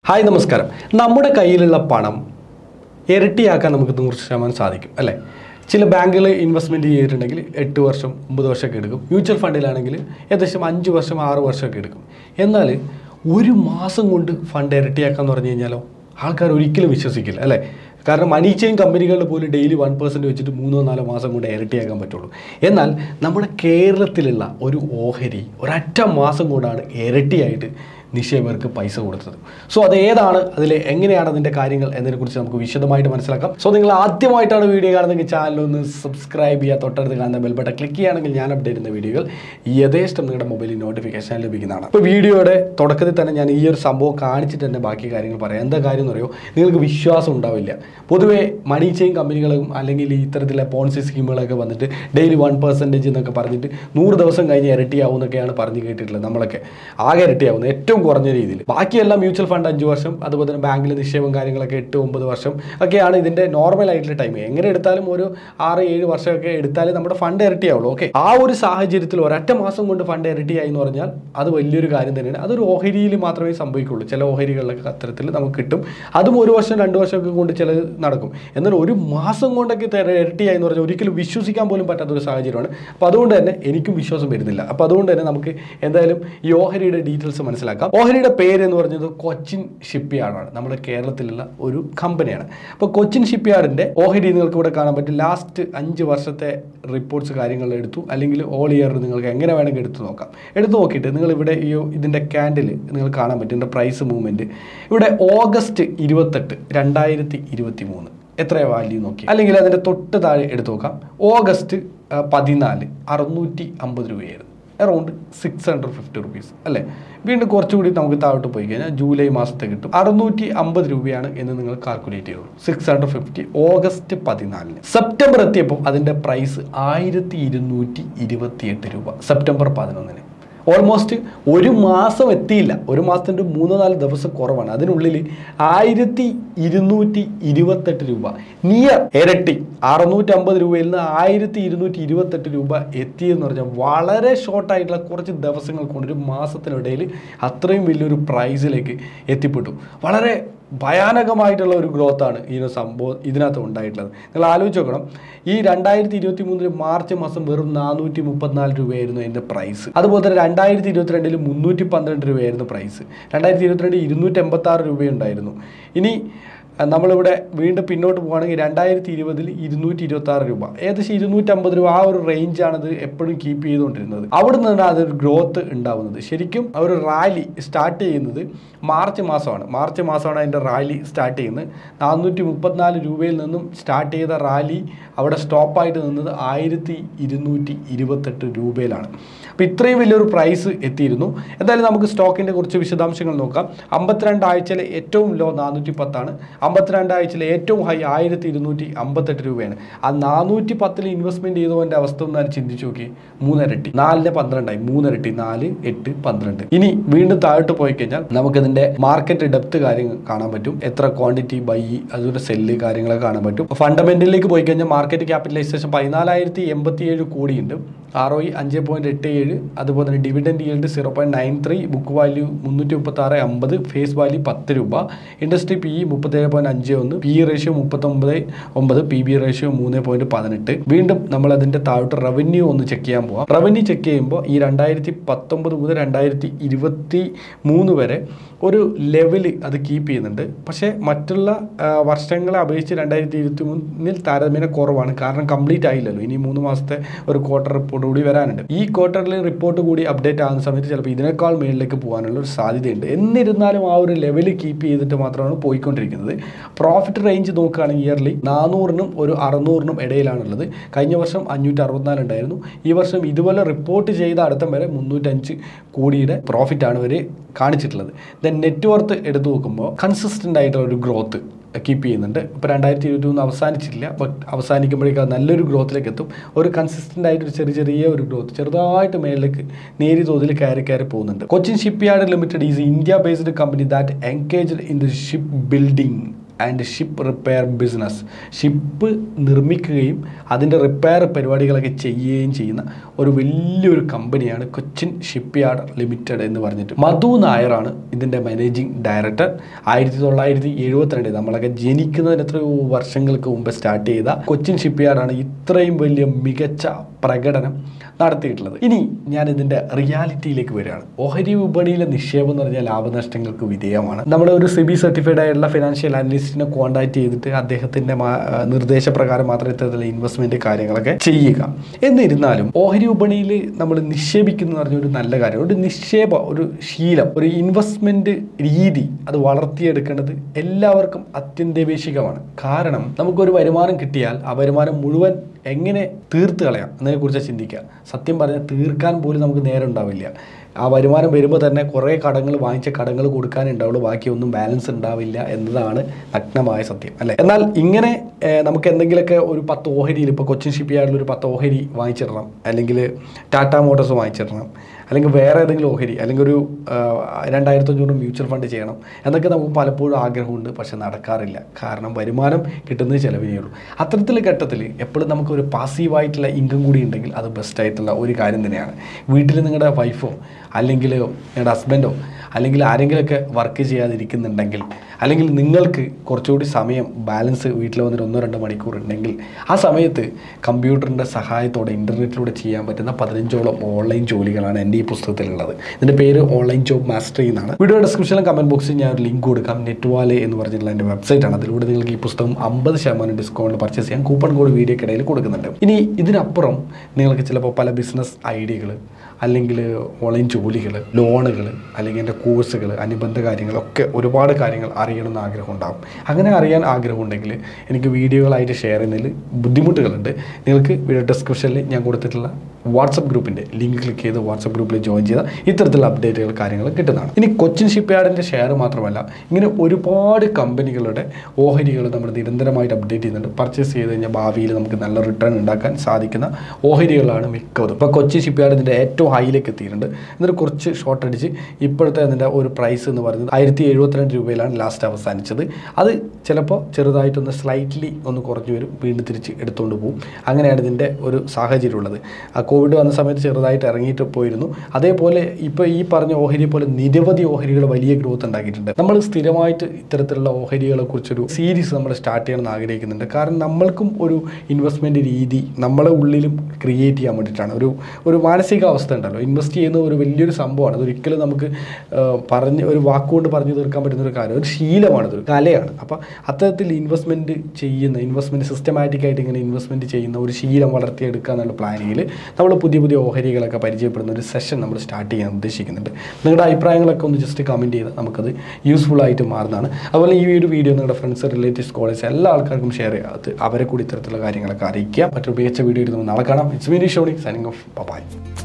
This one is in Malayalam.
ഹായ് നമസ്കാരം നമ്മുടെ കയ്യിലുള്ള പണം ഇരട്ടിയാക്കാൻ നമുക്ക് നൂറ് ശതമാനം സാധിക്കും അല്ലേ ചില ബാങ്കുകൾ ഇൻവെസ്റ്റ്മെൻറ്റ് ചെയ്തിട്ടുണ്ടെങ്കിൽ എട്ട് വർഷം ഒമ്പത് വർഷമൊക്കെ എടുക്കും മ്യൂച്വൽ ഫണ്ടിലാണെങ്കിൽ ഏകദേശം അഞ്ച് വർഷം ആറ് വർഷമൊക്കെ എടുക്കും എന്നാൽ ഒരു മാസം കൊണ്ട് ഫണ്ട് ഇരട്ടിയാക്കാന്ന് പറഞ്ഞു കഴിഞ്ഞാലോ ആൾക്കാർ ഒരിക്കലും വിശ്വസിക്കില്ല അല്ലേ കാരണം മണി ചെയിൻ കമ്പനികളിൽ പോലും ഡെയിലി വൺ പെർസെൻറ്റ് വെച്ചിട്ട് മൂന്നോ നാലോ മാസം കൊണ്ട് ഇരട്ടിയാക്കാൻ പറ്റുള്ളൂ എന്നാൽ നമ്മുടെ കേരളത്തിലുള്ള ഒരു ഓഹരി ഒരൊറ്റ മാസം കൊണ്ടാണ് ഇരട്ടിയായിട്ട് നിക്ഷേപകർക്ക് പൈസ കൊടുത്തത് സോ അത് ഏതാണ് അതിൽ എങ്ങനെയാണ് അതിൻ്റെ കാര്യങ്ങൾ എന്നതിനെക്കുറിച്ച് നമുക്ക് വിശദമായിട്ട് മനസ്സിലാക്കാം സോ നിങ്ങൾ ആദ്യമായിട്ടാണ് വീഡിയോ കാണുന്നതെങ്കിൽ ചാനൽ ഒന്ന് സബ്സ്ക്രൈബ് ചെയ്യുക തൊട്ടടുത്ത് കാണുന്ന ബെൽ ബട്ടൺ ക്ലിക്ക് ചെയ്യുകയാണെങ്കിൽ ഞാൻ അപ്ഡേറ്റ് ചെയ്യുന്ന വീഡിയോകൾ യഥേഷ്ടം നിങ്ങളുടെ മൊബൈലിൽ നോട്ടിഫിക്കേഷൻ ലഭിക്കുന്നതാണ് ഇപ്പോൾ വീഡിയോയുടെ തുടക്കത്തിൽ തന്നെ ഞാൻ ഈ ഒരു സംഭവം കാണിച്ചിട്ട് തന്നെ ബാക്കി കാര്യങ്ങൾ പറയാം എന്താ കാര്യം എന്ന് പറയുമോ നിങ്ങൾക്ക് വിശ്വാസം ഉണ്ടാവില്ല പൊതുവേ മണി ചെയിൻ കമ്പനികളും അല്ലെങ്കിൽ ഈ ഇത്തരത്തിലുള്ള പോളിസി സ്കീമുകളൊക്കെ വന്നിട്ട് ഡെയിലി വൺ പെർസെൻറ്റേജ് എന്നൊക്കെ പറഞ്ഞിട്ട് നൂറ് ദിവസം കഴിഞ്ഞ് ഇരട്ടിയാവും എന്നൊക്കെയാണ് പറഞ്ഞു കേട്ടിട്ടുള്ളത് നമ്മളൊക്കെ ആകെ ഇരട്ടിയാവുന്നത് ഏറ്റവും കുറഞ്ഞ രീതിയിൽ ബാക്കിയെല്ലാം മ്യൂച്വൽ ഫണ്ട് അഞ്ച് വർഷം അതുപോലെ തന്നെ ബാങ്കിൽ നിക്ഷേപം കാര്യങ്ങളൊക്കെ എട്ട് ഒമ്പത് വർഷം ഒക്കെയാണ് ഇതിൻ്റെ നോർമൽ ആയിട്ടുള്ള ടൈം എങ്ങനെ എടുത്താലും ഒരു ആറ് ഏഴ് വർഷമൊക്കെ എടുത്താലേ നമ്മുടെ ഫണ്ട് ഇരട്ടിയാവുള്ളൂ ഓക്കെ ആ ഒരു സാഹചര്യത്തിൽ ഒരൊറ്റ മാസം കൊണ്ട് ഫണ്ട് ഇരട്ടിയായി എന്ന് പറഞ്ഞാൽ അത് വലിയൊരു കാര്യം തന്നെയാണ് അതൊരു ഓഹരിയിൽ മാത്രമേ സംഭവിക്കുള്ളൂ ചില ഓഹരികളിലൊക്കെ അത്തരത്തിൽ നമുക്ക് കിട്ടും അതും ഒരു വർഷം രണ്ട് വർഷമൊക്കെ കൊണ്ട് ചിലത് നടക്കും എന്നാൽ ഒരു മാസം കൊണ്ടൊക്കെ തെര- ഇരട്ടിയായി എന്ന് പറഞ്ഞാൽ ഒരിക്കലും വിശ്വസിക്കാൻ പോലും പറ്റാത്ത ഒരു സാഹചര്യമാണ് അപ്പോൾ അതുകൊണ്ട് തന്നെ എനിക്കും വിശ്വാസം വരുന്നില്ല അപ്പോൾ അതുകൊണ്ട് തന്നെ നമുക്ക് എന്തായാലും ഈ ഓഹരിയുടെ ഡീറ്റെയിൽസ് മനസ്സിലാക്കാം ഓഹരിയുടെ പേര് എന്ന് പറഞ്ഞത് കൊച്ചിൻ ഷിപ്പ് യാർഡാണ് നമ്മുടെ കേരളത്തിലുള്ള ഒരു കമ്പനിയാണ് അപ്പോൾ കൊച്ചിൻ ഷിപ്പ് യാർഡിൻ്റെ ഓഹരി നിങ്ങൾക്ക് ഇവിടെ കാണാൻ പറ്റും ലാസ്റ്റ് അഞ്ച് വർഷത്തെ റിപ്പോർട്ട്സ് കാര്യങ്ങൾ എടുത്തു അല്ലെങ്കിൽ ഓൾ ഇയർ നിങ്ങൾക്ക് എങ്ങനെ വേണമെങ്കിൽ എടുത്ത് നോക്കാം എടുത്ത് നോക്കിയിട്ട് നിങ്ങൾ ഇവിടെ ഈ ഇതിൻ്റെ ക്യാൻഡിൽ നിങ്ങൾ കാണാൻ പറ്റും ഇതിൻ്റെ പ്രൈസ് മൂവ്മെൻറ്റ് ഇവിടെ ഓഗസ്റ്റ് ഇരുപത്തെട്ട് രണ്ടായിരത്തി ഇരുപത്തി മൂന്ന് എത്ര വാല്യൂ നോക്കി അല്ലെങ്കിൽ അതിൻ്റെ തൊട്ട് താഴെ എടുത്തു നോക്കാം ഓഗസ്റ്റ് ആ, പതിനാല് അറുന്നൂറ്റി അമ്പത് രൂപയായിരുന്നു around six hundred fifty rupees അല്ലേ വീണ്ടും കുറച്ചുകൂടി നമുക്ക് താഴോട്ട് പോയി കഴിഞ്ഞാൽ ജൂലൈ മാസത്തെ കിട്ടും അറുന്നൂറ്റി അമ്പത് രൂപയാണ് എന്ന് നിങ്ങൾ കാൽക്കുലേറ്റ് ചെയ്യുള്ളൂ സിക്സ് ഹൺഡ്രഡ് ഫിഫ്റ്റി ഓഗസ്റ്റ് പതിനാലിന് സെപ്റ്റംബർ എത്തിയപ്പോൾ അതിൻ്റെ പ്രൈസ് ആയിരത്തി ഇരുന്നൂറ്റി ഇരുപത്തിയെട്ട് രൂപ സെപ്റ്റംബർ പതിനൊന്നിന് ഓൾമോസ്റ്റ് ഒരു മാസം എത്തിയില്ല ഒരു മാസത്തിൻ്റെ മൂന്നോ നാല് ദിവസം കുറവാണ് അതിനുള്ളിൽ ആയിരത്തി ഇരുന്നൂറ്റി ഇരുപത്തെട്ട് രൂപ നിയർ ഇരട്ടി അറുന്നൂറ്റമ്പത് രൂപയിൽ നിന്ന് ആയിരത്തി ഇരുന്നൂറ്റി ഇരുപത്തെട്ട് രൂപ എത്തിയെന്ന് പറഞ്ഞാൽ വളരെ ഷോർട്ടായിട്ടുള്ള കുറച്ച് ദിവസങ്ങൾ കൊണ്ട് ഒരു മാസത്തിനിടയിൽ അത്രയും വലിയൊരു പ്രൈസിലേക്ക് എത്തിപ്പെട്ടു വളരെ ഭയാനകമായിട്ടുള്ള ഒരു ഗ്രോത്താണ് ഈ ഒരു സംഭവം ഇതിനകത്ത് ഉണ്ടായിട്ടുള്ളത് നിങ്ങൾ ആലോചിച്ച് നോക്കണം ഈ രണ്ടായിരത്തി ഇരുപത്തി മൂന്നില് മാർച്ച് മാസം വെറും നാനൂറ്റി മുപ്പത്തിനാല് രൂപയായിരുന്നു അതിൻ്റെ പ്രൈസ് അതുപോലെ തന്നെ രണ്ടായിരത്തി ഇരുപത്തിരണ്ടിൽ മുന്നൂറ്റി പന്ത്രണ്ട് രൂപയായിരുന്നു പ്രൈസ് രണ്ടായിരത്തി ഇരുപത്തിരണ്ട് ഇരുന്നൂറ്റി എൺപത്തി ആറ് രൂപയുണ്ടായിരുന്നു ഇനി അഹ് നമ്മളിവിടെ വീണ്ടും പിന്നോട്ട് പോകുകയാണെങ്കിൽ രണ്ടായിരത്തി ഇരുപതിൽ ഇരുന്നൂറ്റി ഇരുപത്തി ആറ് രൂപ ഏകദേശം ഇരുന്നൂറ്റമ്പത് രൂപ ആ ഒരു റേഞ്ചാണ് ഇത് എപ്പോഴും കീപ്പ് ചെയ്തുകൊണ്ടിരുന്നത് അവിടെ നിന്നാണ് അതൊരു ഗ്രോത്ത് ഉണ്ടാവുന്നത് ശരിക്കും ആ ഒരു റാലി സ്റ്റാർട്ട് ചെയ്യുന്നത് മാർച്ച് മാസമാണ് മാർച്ച് മാസമാണ് അതിൻ്റെ റാലി സ്റ്റാർട്ട് ചെയ്യുന്നത് നാനൂറ്റി മുപ്പത്തിനാല് രൂപയിൽ നിന്നും സ്റ്റാർട്ട് ചെയ്ത റാലി അവിടെ സ്റ്റോപ്പായിട്ട് നിന്നത് ആയിരത്തി ഇരുന്നൂറ്റി ഇരുപത്തെട്ട് രൂപയിലാണ് അപ്പോൾ ഇത്രയും വലിയൊരു പ്രൈസ് എത്തിയിരുന്നു എന്തായാലും നമുക്ക് സ്റ്റോക്കിൻ്റെ കുറച്ച് വിശദാംശങ്ങൾ നോക്കാം അമ്പത്തിരണ്ട് ആഴ്ചയിലെ ഏറ്റവും ലോ നാനൂറ്റി പത്താണ് അമ്പത്തിരണ്ട് ആഴ്ചയിലെ ഏറ്റവും ഹൈ ആയിരത്തി ഇരുന്നൂറ്റി അമ്പത്തെട്ട് രൂപയാണ് ആ നാനൂറ്റി പത്തിൽ ഇൻവെസ്റ്റ്മെൻറ്റ് ചെയ്തവൻ്റെ അവസ്ഥ ഒന്ന് ചിന്തിച്ച് നോക്കി മൂന്നരട്ടി നാലിന് പന്ത്രണ്ടായി മൂന്നരട്ടി നാല് എട്ട് പന്ത്രണ്ട് ഇനി വീണ്ടും താഴോട്ട് പോയി കഴിഞ്ഞാൽ നമുക്കിതിൻ്റെ മാർക്കറ്റ് ഡെപ്ത് കാര്യങ്ങൾ കാണാൻ പറ്റും എത്ര ക്വാണ്ടിറ്റി ബൈ അതുപോലെ സെല്ല് കാര്യങ്ങളൊക്കെ കാണാൻ പറ്റും ഫണ്ടമെന്റലിലേക്ക് പോയി കഴിഞ്ഞാൽ മാർക്കറ്റ് ക്യാപിറ്റലൈസേഷൻ പതിനാലായിരത്തി എൺപത്തി ഏഴ് കോടിയുണ്ട് ആർ ഒ ഇ അഞ്ച് പോയിന്റ് എട്ട് ഏഴ് അതുപോലെ തന്നെ dividend yield zero point nine three book value മുന്നൂറ്റി മുപ്പത്തി ആറ് അമ്പത് ഫേസ് വാല്യൂ പത്ത് രൂപ ഇൻഡസ്ട്രി പി ഇ മുപ്പത്തേഴ് പോയിന്റ് അഞ്ച് ഒന്ന് പി ഇ റേഷ്യോ മുപ്പത്തൊമ്പത് ഒമ്പത് പി ബി റേഷ്യോ മൂന്ന് പോയിന്റ് പതിനെട്ട് വീണ്ടും നമ്മൾ അതിൻ്റെ താഴോട്ട് റവന്യൂ ഒന്ന് ചെക്ക് ചെയ്യാൻ പോവാം റവന്യൂ ചെക്ക് ചെയ്യുമ്പോൾ ഈ രണ്ടായിരത്തി പത്തൊമ്പത് മുതൽ രണ്ടായിരത്തി ഇരുപത്തി മൂന്ന് വരെ ഒരു ലെവല് അത് കീപ്പ് ചെയ്യുന്നുണ്ട് പക്ഷേ മറ്റുള്ള ആ, വർഷങ്ങളെ അപേക്ഷിച്ച് രണ്ടായിരത്തി ഇരുപത്തി മൂന്നിൽ താരതമ്യേന കുറവാണ് കാരണം കംപ്ലീറ്റ് ആയില്ലല്ലോ ഇനി മൂന്ന് മാസത്തെ ഒരു ക്വാർട്ടർ റിപ്പോർട്ട് കൂടി വരാനുണ്ട് ഈ ക്വാർട്ടറിൽ റിപ്പോർട്ട് കൂടി അപ്ഡേറ്റ് ആകുന്ന സമയത്ത് ചിലപ്പോൾ ഇതിനേക്കാൾ മേളിലേക്ക് പോകാനുള്ള ഒരു സാധ്യതയുണ്ട് എന്നിരുന്നാലും ആ ഒരു ലെവല് കീപ്പ് ചെയ്തിട്ട് മാത്രമാണ് പോയിക്കൊണ്ടിരിക്കുന്നത് പ്രോഫിറ്റ് റേഞ്ച് നോക്കുകയാണെങ്കിൽ ഇയർലി നാനൂറിനും ഒരു അറുന്നൂറിനും ഇടയിലാണുള്ളത് കഴിഞ്ഞ വർഷം അഞ്ഞൂറ്റി അറുപത്തിനാല് ഉണ്ടായിരുന്നു ഈ വർഷം ഇതുപോലെ റിപ്പോർട്ട് ചെയ്ത അടുത്തം വരെ മുന്നൂറ്റഞ്ച് കോടിയുടെ പ്രോഫിറ്റാണ് ഇവർ കാണിച്ചിട്ടുള്ളത് ദെൻ നെറ്റ്വർത്ത് എടുത്തു നോക്കുമ്പോൾ കൺസിസ്റ്റൻ്റ് ആയിട്ടുള്ള ഒരു ഗ്രോത്ത് കീപ്പ് ചെയ്യുന്നുണ്ട് ഇപ്പോൾ രണ്ടായിരത്തി ഇരുപത്തി മൂന്ന് അവസാനിച്ചില്ല ബട്ട് അവസാനിക്കുമ്പോഴേക്കും അത് നല്ലൊരു ഗ്രോത്തിലേക്ക് എത്തും ഒരു കൺസിസ്റ്റൻ്റ് ആയിട്ട് ഒരു ചെറിയ ചെറിയ ഒരു ഗ്രോത്ത് ചെറുതായിട്ട് മേളിലേക്ക് നേരിയ തോതിൽ കയറി കയറി പോകുന്നുണ്ട് Cochin Shipyard Limited is India based company that engaged in the ship building and ship repair business ship നിർമ്മിക്കുകയും അതിൻ്റെ റിപ്പയർ പരിപാടികളൊക്കെ ചെയ്യുകയും ചെയ്യുന്ന ഒരു വലിയൊരു കമ്പനിയാണ് കൊച്ചിൻ ഷിപ്പ് യാർഡ് ലിമിറ്റഡ് എന്ന് പറഞ്ഞിട്ട് മധു നായറാണ് ഇതിൻ്റെ മാനേജിങ് ഡയറക്ടർ ആയിരത്തി തൊള്ളായിരത്തി എഴുപത്തിരണ്ട് നമ്മളൊക്കെ ജനിക്കുന്നതിന് എത്രയോ വർഷങ്ങൾക്ക് മുമ്പ് സ്റ്റാർട്ട് ചെയ്ത കൊച്ചിൻ ഷിപ്പ് യാർഡാണ് ഇത്രയും വലിയ മികച്ച പ്രകടനം നടത്തിയിട്ടുള്ളത് ഇനി ഞാൻ ഇതിൻ്റെ റിയാലിറ്റിയിലേക്ക് വരികയാണ് ഓഹരി വിപണിയിലെ നിക്ഷേപം എന്ന് പറഞ്ഞാൽ ലാഭനഷ്ടങ്ങൾക്ക് വിധേയമാണ് നമ്മൾ ഒരു സിബി സർട്ടിഫൈഡ് ആയിട്ടുള്ള ഫിനാൻഷ്യൽ അനലിസ്റ്റിനെ കോൺടാക്ട് ചെയ്തിട്ട് അദ്ദേഹത്തിൻ്റെ മാ- ആ, നിർദ്ദേശപ്രകാരം മാത്രം ഇത്തരത്തിലുള്ള ഇൻവെസ്റ്റ്മെൻറ്റ് കാര്യങ്ങളൊക്കെ ചെയ്യുക എന്നിരുന്നാലും ഓഹരി വിപണിയിൽ നമ്മൾ നിക്ഷേപിക്കുന്നു എന്ന് പറഞ്ഞ ഒരു നല്ല കാര്യം ഒരു നിക്ഷേപ ഒരു ശീലം ഒരു ഇൻവെസ്റ്റ്മെൻറ്റ് രീതി അത് വളർത്തിയെടുക്കേണ്ടത് എല്ലാവർക്കും അത്യന്താപേക്ഷികമാണ് കാരണം നമുക്കൊരു വരുമാനം കിട്ടിയാൽ ആ വരുമാനം മുഴുവൻ എങ്ങനെ തീർത്ത് കളയാം എന്നതിനെക്കുറിച്ച് ചിന്തിക്കുക സത്യം പറഞ്ഞാൽ തീർക്കാൻ പോലും നമുക്ക് നേരം ഉണ്ടാവില്ല ആ വരുമാനം വരുമ്പോൾ തന്നെ കുറേ കടങ്ങൾ വാങ്ങിച്ച കടങ്ങൾ കൊടുക്കാനേ ഉണ്ടാവുള്ളൂ ബാക്കിയൊന്നും ബാലൻസ് ഉണ്ടാവില്ല എന്നതാണ് നഗ്നമായ സത്യം അല്ലേ എന്നാൽ ഇങ്ങനെ ഏഹ്, നമുക്ക് എന്തെങ്കിലുമൊക്കെ ഒരു പത്ത് ഓഹരിയിൽ ഇപ്പോൾ കൊച്ചിൻ ഷിപ്പ് യാർഡിൽ ഒരു പത്ത് ഓഹരി വാങ്ങിച്ചിടണം അല്ലെങ്കിൽ ടാറ്റ മോട്ടോഴ്സ് വാങ്ങിച്ചിടണം അല്ലെങ്കിൽ വേറെ ഏതെങ്കിലും ഓഹരി അല്ലെങ്കിൽ ഒരു രണ്ടായിരത്തി അഞ്ഞൂറ് മ്യൂച്വൽ ഫണ്ട് ചെയ്യണം എന്നൊക്കെ നമുക്ക് പലപ്പോഴും ആഗ്രഹമുണ്ട് പക്ഷെ നടക്കാറില്ല കാരണം വരുമാനം കിട്ടുന്നത് ചിലവിനേ ഉള്ളൂ അത്തരത്തിലുള്ള ഘട്ടത്തിൽ എപ്പോഴും നമുക്കൊരു പാസീവായിട്ടുള്ള ഇൻകം കൂടി ഉണ്ടെങ്കിൽ അത് ബെസ്റ്റ് ആയിട്ടുള്ള ഒരു കാര്യം തന്നെയാണ് വീട്ടിൽ നിങ്ങളുടെ വൈഫോ അല്ലെങ്കിൽ നിങ്ങളുടെ ഹസ്ബൻഡോ അല്ലെങ്കിൽ ആരെങ്കിലുമൊക്കെ വർക്ക് ചെയ്യാതിരിക്കുന്നുണ്ടെങ്കിൽ അല്ലെങ്കിൽ നിങ്ങൾക്ക് കുറച്ചുകൂടി സമയം ബാലൻസ് വീട്ടിൽ വന്നിട്ട് ഒന്നോ രണ്ടോ മണിക്കൂർ ഉണ്ടെങ്കിൽ ആ സമയത്ത് കമ്പ്യൂട്ടറിൻ്റെ സഹായത്തോടെ ഇൻ്റർനെറ്റിലൂടെ ചെയ്യാൻ പറ്റുന്ന പതിനഞ്ചോളം ഓൺലൈൻ ജോലികളാണ് എൻ്റെ ഈ പുസ്തകത്തിലുള്ളത് ഇതിൻ്റെ പേര് ഓൺലൈൻ ജോബ് മാസ്റ്ററി എന്നാണ് വീഡിയോ ഡിസ്ക്രിപ്ഷനിലും കമൻറ്റ് ബോക്സിൽ ഞാൻ ഒരു ലിങ്ക് കൊടുക്കാം നെറ്റ് വാലെ എന്ന് പറഞ്ഞിട്ടുള്ള എൻ്റെ വെബ്സൈറ്റാണ് അതിലൂടെ നിങ്ങൾക്ക് ഈ പുസ്തകം അമ്പത് ശതമാനം ഡിസ്കൗണ്ട് പർച്ചേസ് ചെയ്യാൻ കൂപ്പൺ കോഡ് വീഡിയോക്കിടയിൽ കൊടുക്കുന്നുണ്ട് ഇനി ഇതിനപ്പുറം നിങ്ങൾക്ക് ചിലപ്പോൾ പല ബിസിനസ് ഐഡിയകൾ അല്ലെങ്കിൽ ഓൺലൈൻ ജോലികൾ ലോണുകൾ അല്ലെങ്കിൽ എൻ്റെ കോഴ്സുകൾ അനുബന്ധ കാര്യങ്ങളൊക്കെ ഒരുപാട് കാര്യങ്ങൾ അറിയണമെന്ന് ആഗ്രഹം ഉണ്ടാകും അങ്ങനെ അറിയാൻ ആഗ്രഹമുണ്ടെങ്കിൽ എനിക്ക് വീഡിയോകളായിട്ട് ഷെയർ ചെയ്യുന്നതിൽ ബുദ്ധിമുട്ടുകളുണ്ട് നിങ്ങൾക്ക് വീഡിയോ ഡിസ്ക്രിപ്ഷനിൽ ഞാൻ കൊടുത്തിട്ടുള്ള വാട്സപ്പ് ഗ്രൂപ്പിൻ്റെ ലിങ്ക് ക്ലിക്ക് ചെയ്ത് വാട്സപ്പ് ഗ്രൂപ്പിൽ ജോയിൻ ചെയ്താൽ ഇത്തരത്തിലുള്ള അപ്ഡേറ്റുകൾ കാര്യങ്ങൾ കിട്ടുന്നതാണ് ഇനി കൊച്ചിൻ ഷിപ്പ് യാർഡിൻ്റെ ഷെയർ മാത്രമല്ല ഇങ്ങനെ ഒരുപാട് കമ്പനികളുടെ ഓഹരികൾ നമ്മൾ നിരന്തരമായിട്ട് അപ്ഡേറ്റ് ചെയ്യുന്നുണ്ട് പർച്ചേസ് ചെയ്ത് കഴിഞ്ഞാൽ ഭാവിയിൽ നമുക്ക് നല്ല റിട്ടേൺ ഉണ്ടാക്കാൻ സാധിക്കുന്ന ഓഹരികളാണ് മിക്കതും ഇപ്പോൾ കൊച്ചി ഷിപ്പ് യാർഡിൻ്റെ ഏറ്റവും ഹൈയിലേക്ക് എത്തിയിട്ടുണ്ട് എന്നിട്ട് കുറച്ച് ഷോർട്ട് അടിച്ച് ഇപ്പോഴത്തെ അതിൻ്റെ ഒരു പ്രൈസ് എന്ന് പറയുന്നത് ആയിരത്തി എഴുപത്തിരണ്ട് രൂപയിലാണ് ലാസ്റ്റ് അവസാനിച്ചത് അത് ചിലപ്പോൾ ചെറുതായിട്ടൊന്ന് സ്ലൈറ്റ്ലി ഒന്ന് കുറഞ്ഞു വരും വീണ്ടും തിരിച്ച് എടുത്തുകൊണ്ട് പോകും അങ്ങനെയാണ് ഇതിൻ്റെ ഒരു സാഹചര്യം ഉള്ളത് ആ കോവിഡ് വന്ന സമയത്ത് ചെറുതായിട്ട് ഇറങ്ങിയിട്ട് പോയിരുന്നു അതേപോലെ ഇപ്പോൾ ഈ പറഞ്ഞ ഓഹരിയെ പോലെ നിരവധി ഓഹരികൾ വലിയ ഗ്രോത്ത് ഉണ്ടാക്കിയിട്ടുണ്ട് നമ്മൾ സ്ഥിരമായിട്ട് ഇത്തരത്തിലുള്ള ഓഹരികളെ കുറിച്ചൊരു സീരീസ് നമ്മൾ സ്റ്റാർട്ട് ചെയ്യണമെന്ന് ആഗ്രഹിക്കുന്നുണ്ട് കാരണം നമ്മൾക്കും ഒരു ഇൻവെസ്റ്റ്മെൻറ്റ് രീതി നമ്മളെ ഉള്ളിലും ക്രിയേറ്റ് ചെയ്യാൻ വേണ്ടിയിട്ടാണ് ഒരു ഒരു മാനസികാവസ്ഥ ഉണ്ടല്ലോ ഇൻവെസ്റ്റ് ചെയ്യുന്ന ഒരു വലിയൊരു സംഭവമാണ് അതൊരിക്കലും നമുക്ക് ആ, പറഞ്ഞ് ഒരു വാക്കുകൊണ്ട് പറഞ്ഞു തീർക്കാൻ പറ്റുന്ന ഒരു കാര്യം ഒരു ശീലമാണ് ഇതൊരു കലയാണ് അപ്പോൾ അത്തരത്തിൽ ഇൻവെസ്റ്റ്മെൻറ്റ് ചെയ്യുന്ന ഇൻവെസ്റ്റ്മെൻറ്റ് സിസ്റ്റമാറ്റിക് ആയിട്ട് ഇങ്ങനെ ഇൻവെസ്റ്റ്മെൻറ്റ് ചെയ്യുന്ന ഒരു ശീലം വളർത്തിയെടുക്കുക എന്നുള്ള പ്ലാനിങ്ങിൽ നമ്മൾ പുതിയ പുതിയ ഓഹരികളൊക്കെ പരിചയപ്പെടുന്ന ഒരു സെഷൻ നമ്മൾ സ്റ്റാർട്ട് ചെയ്യാൻ ഉദ്ദേശിക്കുന്നുണ്ട് നിങ്ങളുടെ അഭിപ്രായങ്ങളൊക്കെ ഒന്ന് ജസ്റ്റ് കമൻറ്റ് ചെയ്താൽ നമുക്കത് യൂസ്ഫുൾ ആയിട്ട് മാറുന്നതാണ് അതുപോലെ ഈ ഒരു വീഡിയോ നിങ്ങളുടെ ഫ്രണ്ട്സ് റിലേറ്റീവ്സ് കോളേജ് എല്ലാ ആൾക്കാർക്കും ഷെയർ ചെയ്യുക അത് അവരെ കൂടി ഇത്തരത്തിലുള്ള കാര്യങ്ങളൊക്കെ അറിയിക്കുക മറ്റൊരു മികച്ച വീഡിയോ നമ്മൾ നാളെ കാണാം it's Meeni Shoni signing off by